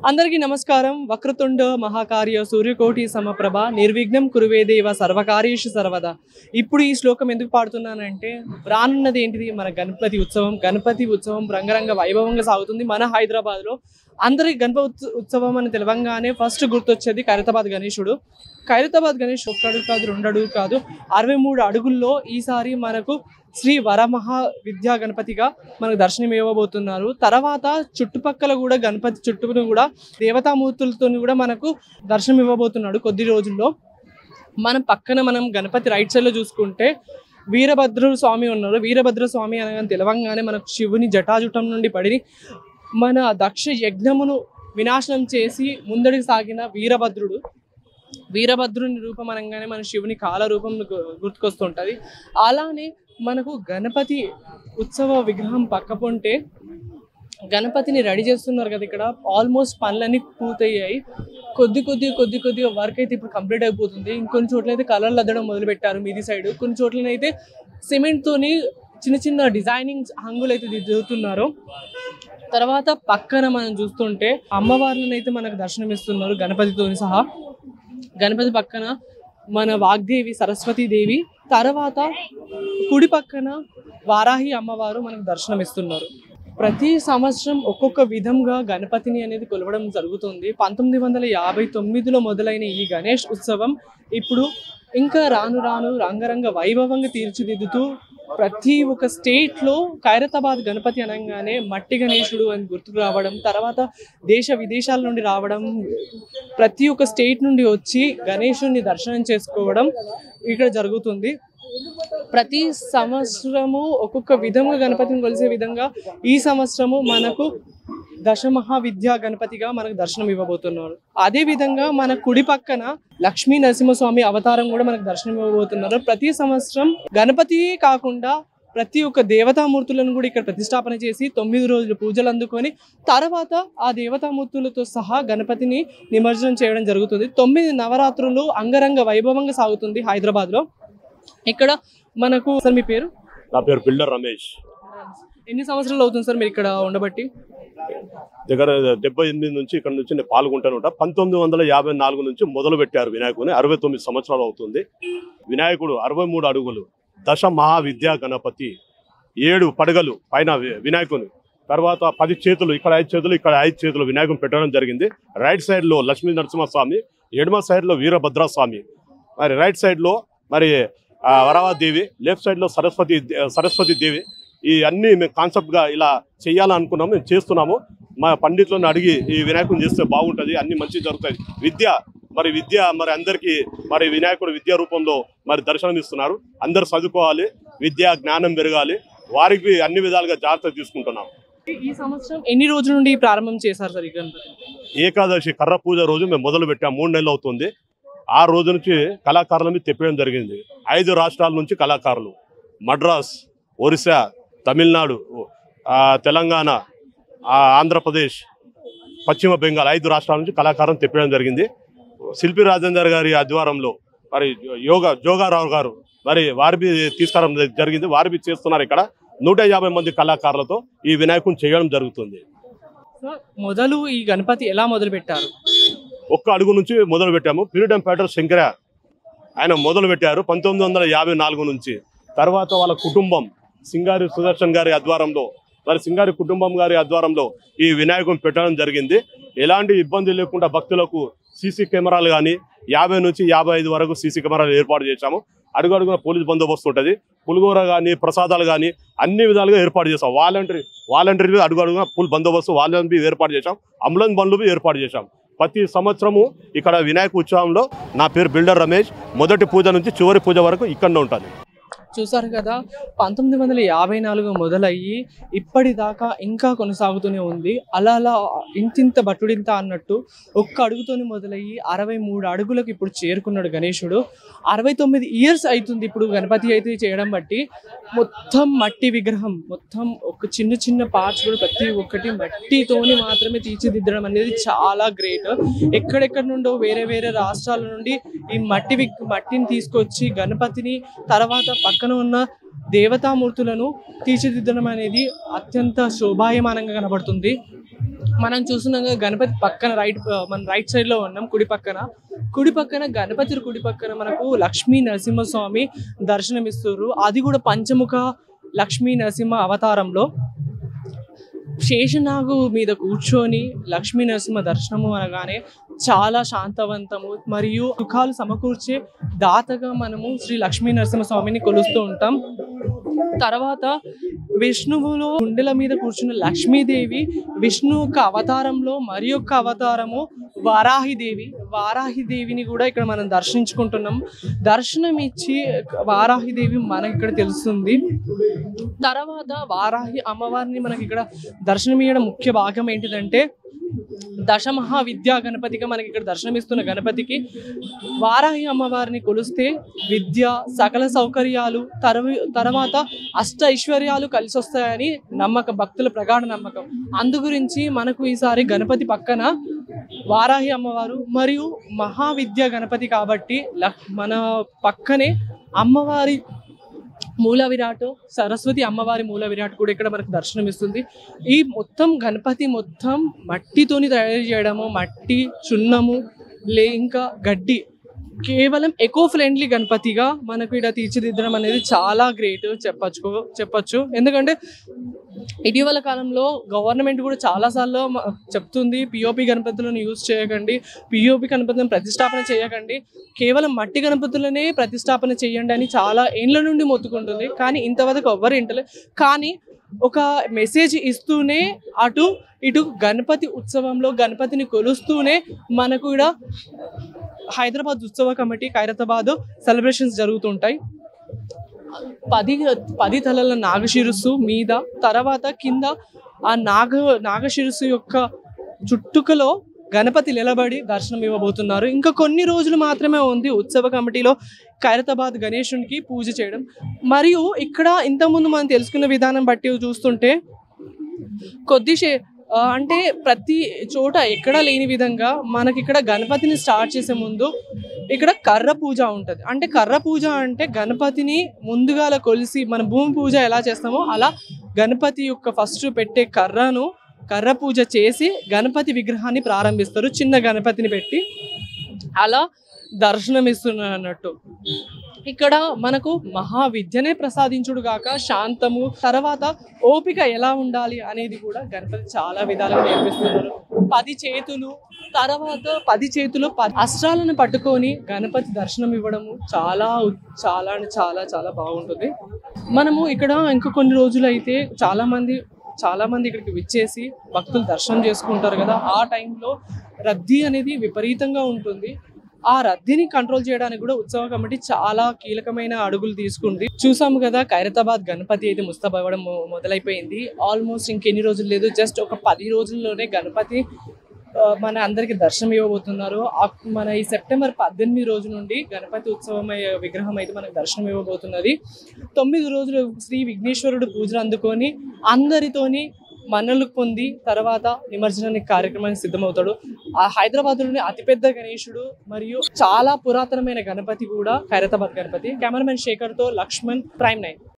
అందరికీ నమస్కారం వక్రతుండ మహాకార్య సూర్యకోటి సమప్రభ నిర్విఘ్నం కురువేదేవ సర్వకార్యేషు సర్వదా ఇప్పుడు ఈ శ్లోకం ఎందుకు పాడుతున్నానంటే రానున్నది ఏంటిది మన గణపతి ఉత్సవం గణపతి ఉత్సవం రంగరంగ వైభవంగా సాగుతుంది మన హైదరాబాద్లో అందరికి గణపతి ఉత్స- ఉత్సవం అని తెలవంగానే ఫస్ట్ గుర్తొచ్చేది ఖైరతాబాద్ గణేశుడు ఖైరతాబాద్ గణేష్ ఒక్క అడుగు కాదు రెండు అడుగు కాదు అరవై మూడు అడుగుల్లో ఈసారి మనకు శ్రీ వరమహా విద్యా గణపతిగా మనకు దర్శనం ఇవ్వబోతున్నారు తర్వాత చుట్టుపక్కల కూడా గణపతి చుట్టూను కూడా దేవతామూర్తులతో కూడా మనకు దర్శనం ఇవ్వబోతున్నాడు కొద్ది రోజుల్లో మన పక్కన మనం గణపతి రైట్ సైడ్ లో చూసుకుంటే వీరభద్ర స్వామి ఉన్నారు వీరభద్ర స్వామి అనగానే తెలవంగానే మనకు శివుని జటాజుటం నుండి పడి మన దక్ష యజ్ఞమును వినాశనం చేసి ముందడికి సాగిన వీరభద్రుడు వీరభద్రుని రూపం అనగానే మన శివుని కాల రూపం గు- గుర్తుకొస్తుంటది అలానే మనకు గణపతి ఉత్సవ విగ్రహం పక్క పొంటే గణపతిని రెడీ చేస్తున్నారు కదా ఇక్కడ ఆల్మోస్ట్ పనులన్నీ పూర్తయ్యాయి కొద్ది కొద్ది కొద్ది కొద్దిగా వర్క్ అయితే ఇప్పుడు కంప్లీట్ అయిపోతుంది ఇంకొన్ని చోట్ల అయితే కలర్లు అద్దడం మొదలు పెట్టారు మీది సైడ్ కొన్ని చోట్లనైతే సిమెంట్ తోని చిన్న చిన్న డిజైనింగ్ హంగులు అయితే దిద్దుతున్నారు తర్వాత పక్కన మనం చూస్తుంటే అమ్మవార్లను అయితే మనకు దర్శనం ఇస్తున్నారు గణపతితో సహా గణపతి పక్కన మన వాగ్దేవి సరస్వతి దేవి తర్వాత కుడి పక్కన వారాహి అమ్మవారు మనకు దర్శనం ఇస్తున్నారు ప్రతి సంవత్సరం ఒక్కొక్క విధంగా గణపతిని అనేది కొలవడం జరుగుతుంది పంతొమ్మిది వందల యాభై తొమ్మిదిలో మొదలైన ఈ గణేష్ ఉత్సవం ఇప్పుడు ఇంకా రాను రాను రంగరంగ వైభవంగా తీర్చిదిద్దుతూ ప్రతి ఒక్క స్టేట్ లో ఖైరతాబాద్ గణపతి అనగానే మట్టి గణేశుడు అని గుర్తుకు రావడం తర్వాత దేశ విదేశాల నుండి రావడం ప్రతి ఒక్క స్టేట్ నుండి వచ్చి గణేశుని దర్శనం చేసుకోవడం ఇక్కడ జరుగుతుంది ప్రతి సంవత్సరము ఒక్కొక్క విధంగా గణపతిని కొలిసే విధంగా ఈ సంవత్సరము మనకు దశ మహావిద్యా గణపతిగా మనకు దర్శనం ఇవ్వబోతున్నారు అదే విధంగా మన కుడి పక్కన లక్ష్మీ నరసింహస్వామి అవతారం కూడా మనకు దర్శనం ఇవ్వబోతున్నారు ప్రతి సంవత్సరం గణపతి కాకుండా ప్రతి ఒక్క దేవతామూర్తులను కూడా ఇక్కడ ప్రతిష్టాపన చేసి తొమ్మిది రోజులు పూజలు అందుకొని తర్వాత ఆ దేవతామూర్తులతో సహా గణపతిని నిమజ్జనం చేయడం జరుగుతుంది తొమ్మిది నవరాత్రులు అంగరంగ వైభవంగా సాగుతుంది హైదరాబాద్ లో ఇక్కడ మనకు సార్ మీ పేరు నా పేరు బిల్డర్ రమేష్ ఎన్ని సంవత్సరాలు అవుతుంది సార్ మీరు ఇక్కడ ఉండబట్టి దగ్గర డెబ్బై ఎనిమిది నుంచి ఇక్కడ నుంచి నేను పాల్గొంటాను ఉంటా పంతొమ్మిది వందల యాభై నాలుగు నుంచి మొదలు పెట్టారు వినాయకుని అరవై తొమ్మిది సంవత్సరాలు అవుతుంది వినాయకుడు అరవై మూడు అడుగులు దశ మహావిద్యా గణపతి ఏడు పడగలు పైన వి- వినాయకుని తర్వాత పది చేతులు ఇక్కడ ఐదు చేతులు ఇక్కడ ఐదు చేతులు వినాయకుని పెట్టడం జరిగింది రైట్ సైడ్ లో లక్ష్మీ నరసింహస్వామి ఎడమ సైడ్ లో వీరభద్రస్వామి మరి రైట్ సైడ్ లో మరి ఆ, వరవాదేవి లెఫ్ట్ సైడ్ లో సరస్వతి సరస్వతి దేవి ఈ అన్ని మేము కాన్సెప్ట్ గా ఇలా చేయాలనుకున్నాము మేము చేస్తున్నాము మా పండితులను అడిగి ఈ వినాయకుని చేస్తే బాగుంటది అన్ని మంచి జరుగుతాయి విద్య మరి విద్య మరి అందరికీ మరి వినాయకుడు విద్యా రూపంలో మరి దర్శనం ఇస్తున్నారు అందరు చదువుకోవాలి విద్య జ్ఞానం పెరగాలి వారికి అన్ని విధాలుగా జాగ్రత్త తీసుకుంటున్నాం ఈ సంవత్సరం ఎన్ని రోజుల నుండి ప్రారంభం చేశారు సార్ ఈ గణపతి ఏకాదశి కర్ర పూజ రోజు మేము మొదలు పెట్టాం మూడు నెలలు అవుతుంది ఆ రోజు నుంచి కళాకారులని తెప్పడం జరిగింది ఐదు రాష్ట్రాల నుంచి కళాకారులు మద్రాస్ ఒరిస్సా తమిళనాడు ఆ, తెలంగాణ ఆ, ఆంధ్రప్రదేశ్ పశ్చిమ బెంగాల్ ఐదు రాష్ట్రాల నుంచి కళాకారులను తెప్పడం జరిగింది శిల్పి రాజేందర్ గారి ఆధ్వర్యంలో మరి యోగా జోగారావు గారు మరి వారిబి తీసుకురావడం జరిగింది వారిబి చేస్తున్నారు ఇక్కడ నూట యాభై మంది కళాకారులతో ఈ వినాయకుని చేయడం జరుగుతుంది సార్ మొదలు ఈ గణపతి ఎలా మొదలు పెట్టారు ఒక్క అడుగు నుంచి మొదలు పెట్టాము ఫ్రీడమ్ ఫైటర్ శంకర ఆయన మొదలు పెట్టారు పంతొమ్మిది వందల యాభై నాలుగు నుంచి తర్వాత వాళ్ళ కుటుంబం సింగారి సుదర్శన్ గారి ఆధ్వర్యంలో మరి సింగారి కుటుంబం గారి ఆధ్వర్యంలో ఈ వినాయకుని పెట్టడం జరిగింది ఎలాంటి ఇబ్బంది లేకుండా భక్తులకు సీసీ కెమెరాలు కానీ యాభై నుంచి యాభై ఐదు వరకు సీసీ కెమెరాలు ఏర్పాటు చేశాము అడుగు అడుగున పోలీస్ బందోబస్తు ఉంటుంది పులిగోర కానీ ప్రసాదాలు కానీ అన్ని విధాలుగా ఏర్పాటు చేశాం వాలంటరీ వాలంటరీ అడుగు అడుగున ఫుల్ బందోబస్తు వాలంటరీ ఏర్పాటు చేశాం అంబులెన్స్ బండ్లు బి ఏర్పాటు చేశాం ప్రతి సంవత్సరము ఇక్కడ వినాయక ఉత్సవంలో నా పేరు బిల్డర్ రమేష్ మొదటి పూజ నుంచి చివరి పూజ వరకు ఇక్కడనే ఉంటుంది చూసారు కదా పంతొమ్మిది వందల యాభై నాలుగు మొదలయ్యి ఇప్పటిదాకా ఇంకా కొనసాగుతూనే ఉంది అలా అలా ఇంతింత బట్టుడింత అన్నట్టు ఒక్క అడుగుతోనే మొదలయ్యి అరవై మూడు అడుగులకు ఇప్పుడు చేరుకున్నాడు గణేశుడు అరవై తొమ్మిది ఇయర్స్ అవుతుంది ఇప్పుడు గణపతి అయితే చేయడం బట్టి మొత్తం మట్టి విగ్రహం మొత్తం ఒక చిన్న చిన్న పార్ట్స్ కూడా ప్రతి ఒక్కటి మట్టితోని మాత్రమే తీర్చిదిద్దడం అనేది చాలా గ్రేట్ ఎక్కడెక్కడ నుండో వేరే వేరే రాష్ట్రాల నుండి ఈ మట్టి విగ్ మట్టిని తీసుకొచ్చి గణపతిని తర్వాత పక్కన ఉన్న దేవతామూర్తులను తీర్చిదిద్దడం అనేది అత్యంత శోభాయమానంగా కనబడుతుంది మనం చూస్తున్నాం కదా గణపతి పక్కన రైట్ మన రైట్ సైడ్ లో ఉన్నాం కుడి పక్కన కుడి పక్కన గణపతి కుడి పక్కన మనకు లక్ష్మీ నరసింహస్వామి దర్శనమిస్తారు అది కూడా పంచముఖ లక్ష్మీ నరసింహ అవతారంలో శేషనాగు మీద కూర్చొని లక్ష్మీ నరసింహ దర్శనము అనగానే చాలా శాంతవంతము మరియు సుఖాలు సమకూర్చే దాతగా మనము శ్రీ లక్ష్మీ నరసింహ స్వామిని కొలుస్తూ ఉంటాం తర్వాత విష్ణువులో గుండెల మీద కూర్చున్న లక్ష్మీదేవి విష్ణు యొక్క అవతారంలో మరి యొక్క అవతారము వారాహిదేవి వారాహిదేవిని కూడా ఇక్కడ మనం దర్శించుకుంటున్నాం దర్శనం ఇచ్చి వారాహిదేవి మనకి ఇక్కడ తెలుస్తుంది తర్వాత వారాహి అమ్మవారిని మనకి ఇక్కడ దర్శనమియడం ముఖ్య భాగం ఏంటిదంటే దశ మహావిద్యా గణపతిగా మనకి ఇక్కడ దర్శనమిస్తున్న గణపతికి వారాహి అమ్మవారిని కొలిస్తే విద్య సకల సౌకర్యాలు తర్వ తర్వాత అష్ట ఐశ్వర్యాలు కలిసి వస్తాయని నమ్మకం భక్తుల ప్రగాఢ నమ్మకం అందు గురించి మనకు ఈసారి గణపతి పక్కన వారాహి అమ్మవారు మరియు మహావిద్య గణపతి కాబట్టి లక్- మన పక్కనే అమ్మవారి మూల విరాట్ సరస్వతి అమ్మవారి మూల విరాట్ కూడా ఇక్కడ మనకు దర్శనం ఇస్తుంది ఈ మొత్తం గణపతి మొత్తం మట్టితోని తయారు చేయడము మట్టి చున్నము లే ఇంకా గడ్డి కేవలం ఎకో ఫ్రెండ్లీ గణపతిగా మనకు ఇక్కడ తీర్చిదిద్దడం అనేది చాలా గ్రేట్ చెప్పచ్చు చెప్పచ్చు ఎందుకంటే ఇటీవల కాలంలో గవర్నమెంట్ కూడా చాలాసార్లు మ- చెప్తుంది పిఓపి గణపతులను యూజ్ చేయకండి పిఓపి గణపతులను ప్రతిష్టాపన చేయకండి కేవలం మట్టి గణపతులనే ప్రతిష్టాపన చేయండి అని చాలా ఏండ్ల నుండి మొత్తుకుంటుంది కానీ ఇంతవరకు ఎవ్వరు ఇంటలే కానీ ఒక మెసేజ్ ఇస్తూనే అటు ఇటు గణపతి ఉత్సవంలో గణపతిని కొలుస్తూనే మనకు కూడా హైదరాబాద్ ఉత్సవ కమిటీ ఖైరతాబాద్ సెలబ్రేషన్స్ జరుగుతుంటాయి పది పది తలల నాగశిరస్సు మీద తర్వాత కింద ఆ నాగ నాగశిరస్సు యొక్క చుట్టుకలో గణపతి నిలబడి దర్శనం ఇవ్వబోతున్నారు ఇంకా కొన్ని రోజులు మాత్రమే ఉంది ఉత్సవ కమిటీలో ఖైరతాబాద్ గణేశునికి పూజ చేయడం మరియు ఇక్కడ ఇంతకుముందు మనం తెలుసుకున్న విధానం బట్టి చూస్తుంటే కొద్దిసే ఆ, అంటే ప్రతి చోట ఎక్కడా లేని విధంగా మనకి ఇక్కడ గణపతిని స్టార్ట్ చేసే ముందు ఇక్కడ కర్ర పూజ ఉంటుంది అంటే కర్ర పూజ అంటే గణపతిని ముందుగా అలా కొలిసి మన భూమి పూజ ఎలా చేస్తామో అలా గణపతి యొక్క ఫస్ట్ పెట్టే కర్రను కర్ర పూజ చేసి గణపతి విగ్రహాన్ని ప్రారంభిస్తారు చిన్న గణపతిని పెట్టి అలా దర్శనం ఇస్తున్నారు అన్నట్టు ఇక్కడ మనకు మహావిద్యనే ప్రసాదించుడు గాక శాంతము తర్వాత ఓపిక ఎలా ఉండాలి అనేది కూడా గణపతి చాలా విధాలుగా నేర్పిస్తున్నారు పది చేతులు తర్వాత పది చేతులు పది అస్త్రాలను పట్టుకొని గణపతి దర్శనం ఇవ్వడము చాలా ఉ- చాలా అంటే చాలా చాలా బాగుంటుంది మనము ఇక్కడ ఇంకా కొన్ని రోజులు అయితే చాలా మంది చాలా మంది ఇక్కడికి విచ్చేసి భక్తులు దర్శనం చేసుకుంటారు కదా ఆ టైంలో రద్దీ అనేది విపరీతంగా ఉంటుంది ఆ రద్దీని కంట్రోల్ చేయడానికి కూడా ఉత్సవ కమిటీ చాలా కీలకమైన అడుగులు తీసుకుంది చూసాము కదా ఖైరతాబాద్ గణపతి అయితే ముస్తాబవ్వడం మొ- మొదలైపోయింది ఆల్మోస్ట్ ఇంకెన్ని రోజులు లేదు జస్ట్ ఒక పది రోజుల్లోనే గణపతి ఆ, మన అందరికి దర్శనం ఇవ్వబోతున్నారు ఆ- మన ఈ సెప్టెంబర్ పద్దెనిమిది రోజు నుండి గణపతి ఉత్సవం అయ్యే విగ్రహం అయితే మనకు దర్శనం ఇవ్వబోతున్నది తొమ్మిది రోజులు శ్రీ విఘ్నేశ్వరుడు పూజలు అందుకొని అందరితోని మన్నలు పొంది తర్వాత నిమజ్జనానికి కార్యక్రమానికి సిద్ధమవుతాడు ఆ హైదరాబాద్లోని అతిపెద్ద గణేశుడు మరియు చాలా పురాతనమైన గణపతి కూడా ఖైరతాబాద్ గణపతి కెమెరామెన్ శేఖర్తో లక్ష్మణ్ ప్రైమ్ నైన్